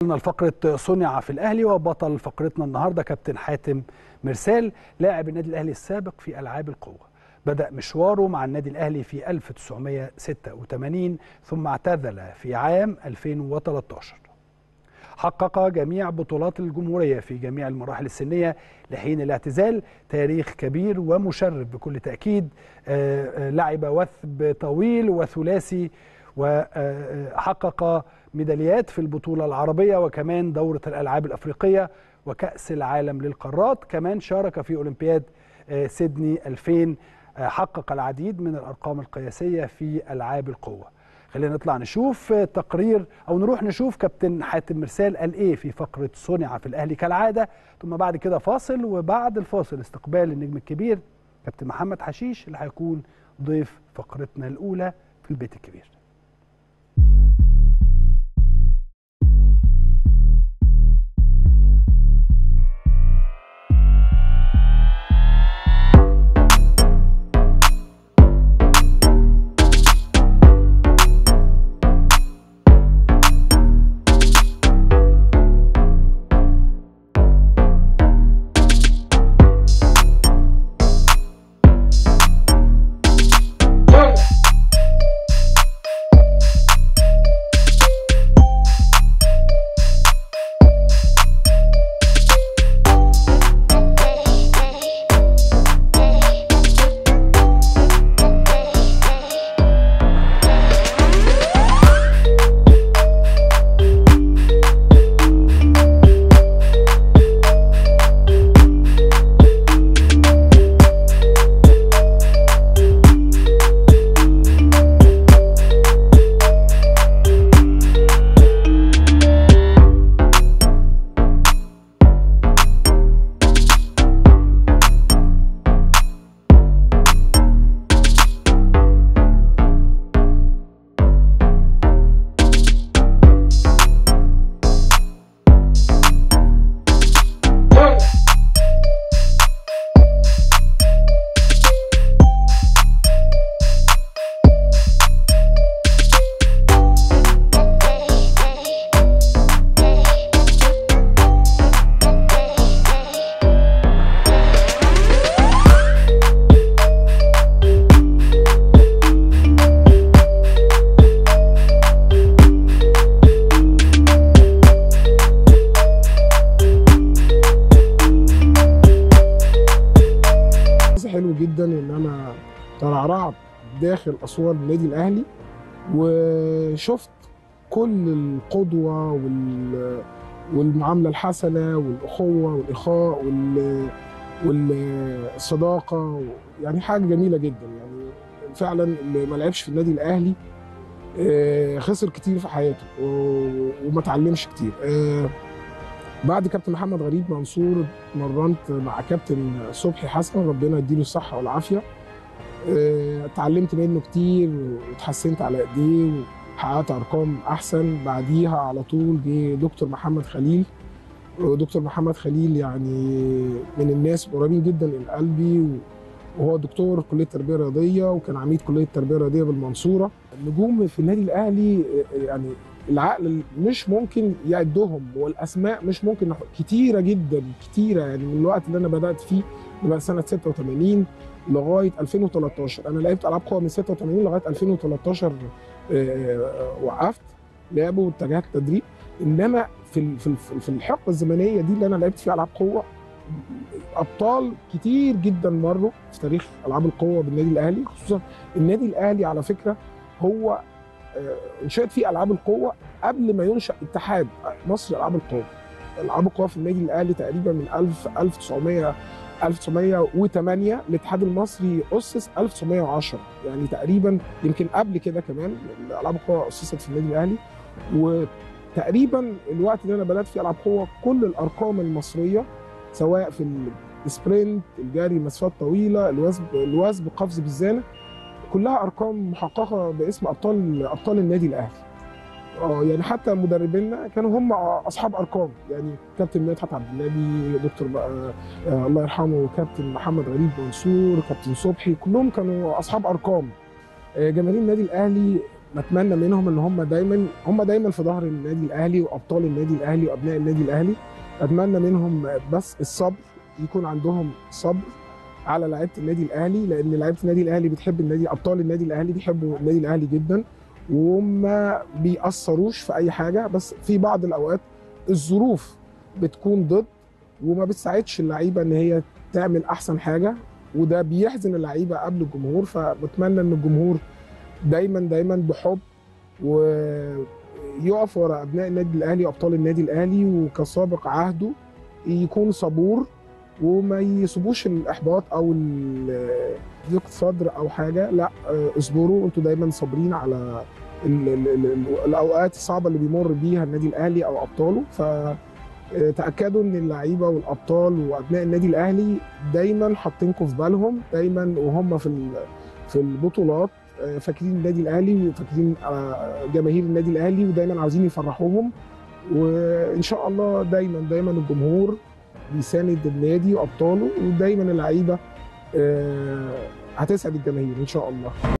الفقرة صنع في الأهلي وبطل فقرتنا النهاردة كابتن حاتم مرسال لاعب النادي الأهلي السابق في ألعاب القوة بدأ مشواره مع النادي الأهلي في 1986 ثم اعتزل في عام 2013 حقق جميع بطولات الجمهورية في جميع المراحل السنية لحين الاعتزال تاريخ كبير ومشرف بكل تأكيد لعب وثب طويل وثلاثي وحقق ميداليات في البطولة العربية وكمان دورة الألعاب الأفريقية وكأس العالم للقارات كمان شارك في أولمبياد سيدني 2000 حقق العديد من الأرقام القياسية في ألعاب القوة خلينا نطلع نشوف تقرير أو نروح نشوف كابتن حاتم مرسال قال إيه في فقرة صنع في الأهلي كالعادة ثم بعد كده فاصل وبعد الفاصل استقبال النجم الكبير كابتن محمد حشيش اللي هيكون ضيف فقرتنا الأولى في البيت الكبير حلو جدا ان انا ترعرعت داخل اسوار النادي الاهلي وشفت كل القدوه وال والمعامله الحسنه والاخوه والاخاء وال والصداقه يعني حاجه جميله جدا يعني فعلا اللي ما لعبش في النادي الاهلي خسر كتير في حياته وما اتعلمش كتير بعد كابتن محمد غريب منصور اتمرنت مع كابتن صبحي حسن ربنا يديله الصحه والعافيه اتعلمت منه كتير واتحسنت على ايديه وحققت ارقام احسن بعديها على طول جه دكتور محمد خليل ودكتور محمد خليل يعني من الناس قريبين جدا لقلبي وهو دكتور كليه التربيه الرياضيه وكان عميد كليه التربيه الرياضيه بالمنصوره النجوم في النادي الاهلي يعني العقل مش ممكن يعدهم والاسماء مش ممكن كتيره جدا كتيره يعني من الوقت اللي انا بدات فيه من سنه 86 لغايه 2013 انا لعبت العاب قوه من 86 لغايه 2013 وقفت لعب واتجهت تدريب انما في في في الحقبه الزمنيه دي اللي انا لعبت فيها العاب قوه ابطال كتير جدا مروا في تاريخ العاب القوه بالنادي الاهلي خصوصا النادي الاهلي على فكره هو انشات فيه العاب القوه قبل ما ينشا اتحاد مصر العاب القوه العاب القوه في النادي الاهلي تقريبا من 1000 1900 1908 الاتحاد المصري اسس 1910 يعني تقريبا يمكن قبل كده كمان العاب القوه اسست في النادي الاهلي وتقريبا الوقت اللي انا بدات فيه العاب قوه كل الارقام المصريه سواء في السبرنت الجري مسافات طويله الوثب الوثب قفز بالزانه كلها ارقام محققه باسم ابطال ابطال النادي الاهلي اه يعني حتى مدربينا كانوا هم اصحاب ارقام يعني كابتن مدحت عبد النبي دكتور بقى آه الله يرحمه كابتن محمد غريب منصور كابتن صبحي كلهم كانوا اصحاب ارقام آه جماهير النادي الاهلي بتمنى منهم ان هم دايما هم دايما في ظهر النادي الاهلي وابطال النادي الاهلي وابناء النادي الاهلي اتمنى منهم بس الصبر يكون عندهم صبر على لعيبه النادي الاهلي لان لعيبه النادي الاهلي بتحب النادي ابطال النادي الاهلي بيحبوا النادي الاهلي جدا وما بيأثروش في اي حاجه بس في بعض الاوقات الظروف بتكون ضد وما بتساعدش اللعيبه ان هي تعمل احسن حاجه وده بيحزن اللعيبه قبل الجمهور فبتمنى ان الجمهور دايما دايما بحب ويقف ورا ابناء النادي الاهلي وابطال النادي الاهلي وكسابق عهده يكون صبور وما يسيبوش الاحباط او ال- ضيق صدر او حاجه لا آه، اصبروا انتوا دايما صابرين على ال- ال- ال- الاوقات الصعبه اللي بيمر بيها النادي الاهلي او ابطاله ف آه، تاكدوا ان اللعيبه والابطال وابناء النادي الاهلي دايما حاطينكم في بالهم دايما وهم في ال- في البطولات آه، فاكرين النادي الاهلي وفاكرين آه، جماهير النادي الاهلي ودايما عاوزين يفرحوهم وان شاء الله دايما دايما الجمهور بيساند النادي وابطاله ودايما اللعيبه آه، هتسعد الجماهير ان شاء الله